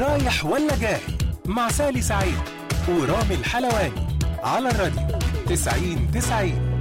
رايح ولا جاي مع سالي سعيد ورامي الحلواني على الراديو 90 90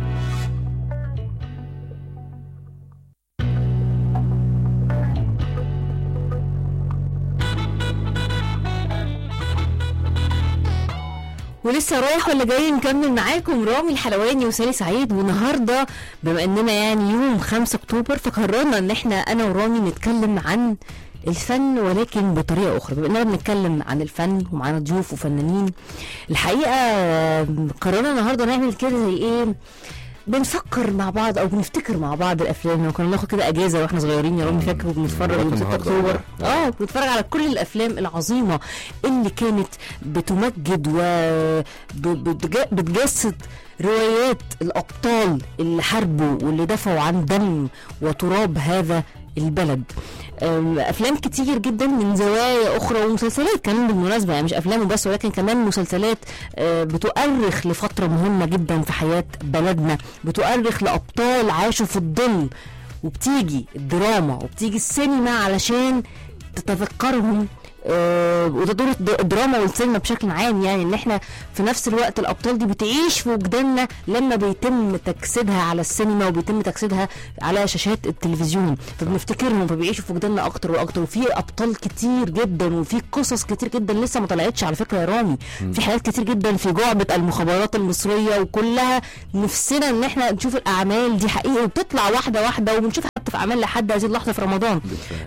ولسه رايح ولا جاي نكمل معاكم رامي الحلواني وسالي سعيد والنهارده بما اننا يعني يوم 5 اكتوبر فقررنا ان احنا انا ورامي نتكلم عن الفن ولكن بطريقه اخرى بما اننا بنتكلم عن الفن ومعانا ضيوف وفنانين الحقيقه قررنا النهارده نعمل كده زي ايه بنفكر مع بعض او بنفتكر مع بعض الافلام لو كنا بناخد كده اجازه واحنا صغيرين يا رامي فاكر وبنتفرج لغاية يوم 6 النهاردة اكتوبر والله. اه بنتفرج على كل الافلام العظيمه اللي كانت بتمجد و ب- بتج- بتجسد روايات الابطال اللي حاربوا واللي دفعوا عن دم وتراب هذا البلد أم، افلام كتير جدا من زوايا اخرى ومسلسلات كمان بالمناسبه يعني مش افلام وبس ولكن كمان مسلسلات آه، بتؤرخ لفتره مهمه جدا في حياه بلدنا بتؤرخ لابطال عاشوا في الظل وبتيجي الدراما وبتيجي السينما علشان تتذكرهم آه، وده دور الد- الدراما والسينما بشكل عام يعني ان احنا في نفس الوقت الابطال دي بتعيش في وجداننا لما بيتم تجسيدها على السينما وبيتم تجسيدها على شاشات التلفزيون فبنفتكرهم فبيعيشوا في وجداننا اكتر واكتر وفي ابطال كتير جدا وفي قصص كتير جدا لسه ما طلعتش على فكره يا رامي في حاجات كتير جدا في جعبه المخابرات المصريه وكلها نفسنا ان احنا نشوف الاعمال دي حقيقي وبتطلع واحده واحده وبنشوف حتى في اعمال لحد هذه اللحظه في رمضان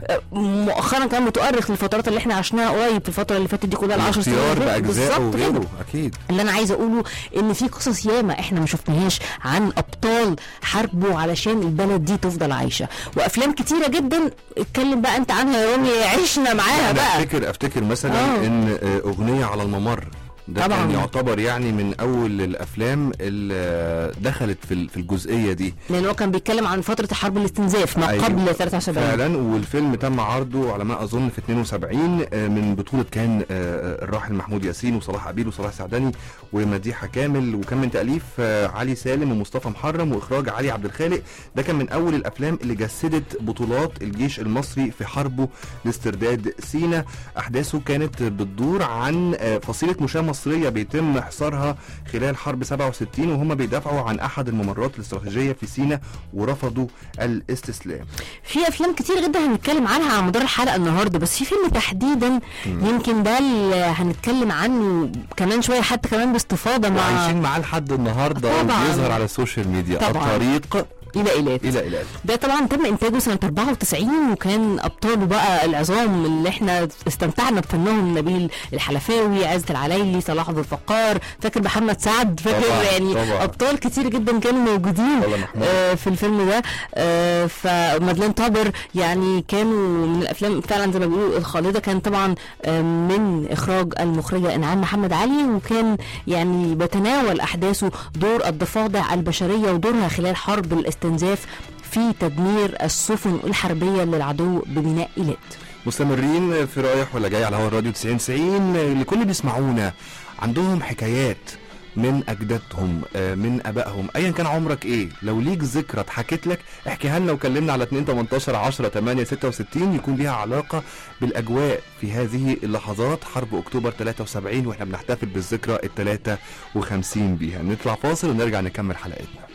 مؤخرا كمان بتؤرخ للفترات اللي احنا عشناها قريب في الفتره اللي فاتت دي كلها العشر سنين الاختيار اللي فاتت. باجزائه بالظبط كده. وغيره اكيد اللي انا عايزه اقوله ان في قصص ياما احنا ما شفناهاش عن ابطال حاربوا علشان البلد دي تفضل عايشه وافلام كتيره جدا اتكلم بقى انت عنها يا رامي عشنا معاها انا بقى افتكر افتكر مثلا آه. ان آه، اغنيه على الممر ده طبعاً. كان يعتبر يعني من اول الافلام اللي آه، دخلت في ال- في الجزئيه دي لان هو كان بيتكلم عن فتره حرب الاستنزاف ما أيوة. قبل 73 فعلا والفيلم تم عرضه على ما اظن في 72 آه، من بطوله كان آه، آه، الراحل محمود ياسين وصلاح عبيد وصلاح سعدني ومديحه كامل وكان من تاليف آه، علي سالم ومصطفى محرم واخراج علي عبد الخالق ده كان من اول الافلام اللي جسدت بطولات الجيش المصري في حربه لاسترداد سينا احداثه كانت بتدور عن آه، فصيله مشاه مصريه بيتم حصارها خلال حرب 67 وهم بيدافعوا عن احد الممرات الاستراتيجيه في سينا ورفضوا الاستسلام في افلام كتير جدا هنتكلم عنها على مدار الحلقه النهارده بس في فيلم تحديدا يمكن ده اللي هنتكلم عنه كمان شويه حتى كمان باستفاضه مع وعايشين معاه لحد النهارده طبعاً. وبيظهر على السوشيال ميديا طبعاً. الطريق الى ايلات الى الى ده طبعا تم انتاجه سنه 94 وكان ابطاله بقى العظام اللي احنا استمتعنا بفنهم نبيل الحلفاوي عزت العلايلي صلاح ذو الفقار فاكر محمد سعد فاكر طبعاً، يعني طبعاً. ابطال كتير جدا كانوا موجودين الله محمود. آه في الفيلم ده آه فمادلين طابر يعني كانوا من الافلام فعلا زي ما بيقولوا الخالده كان طبعا آه من اخراج المخرجه انعام محمد علي وكان يعني بتناول احداثه دور الضفادع البشريه ودورها خلال حرب الاستنزاف في تدمير السفن الحربيه للعدو بميناء ايلات مستمرين في رايح ولا جاي على هوا الراديو 90 90 لكل اللي بيسمعونا عندهم حكايات من اجدادهم آه، من ابائهم ايا كان عمرك ايه لو ليك ذكرى اتحكت لك احكيها لنا وكلمنا على 2 18 10 8 66 يكون ليها علاقه بالاجواء في هذه اللحظات حرب اكتوبر 73 واحنا بنحتفل بالذكرى ال 53 بيها نطلع فاصل ونرجع نكمل حلقتنا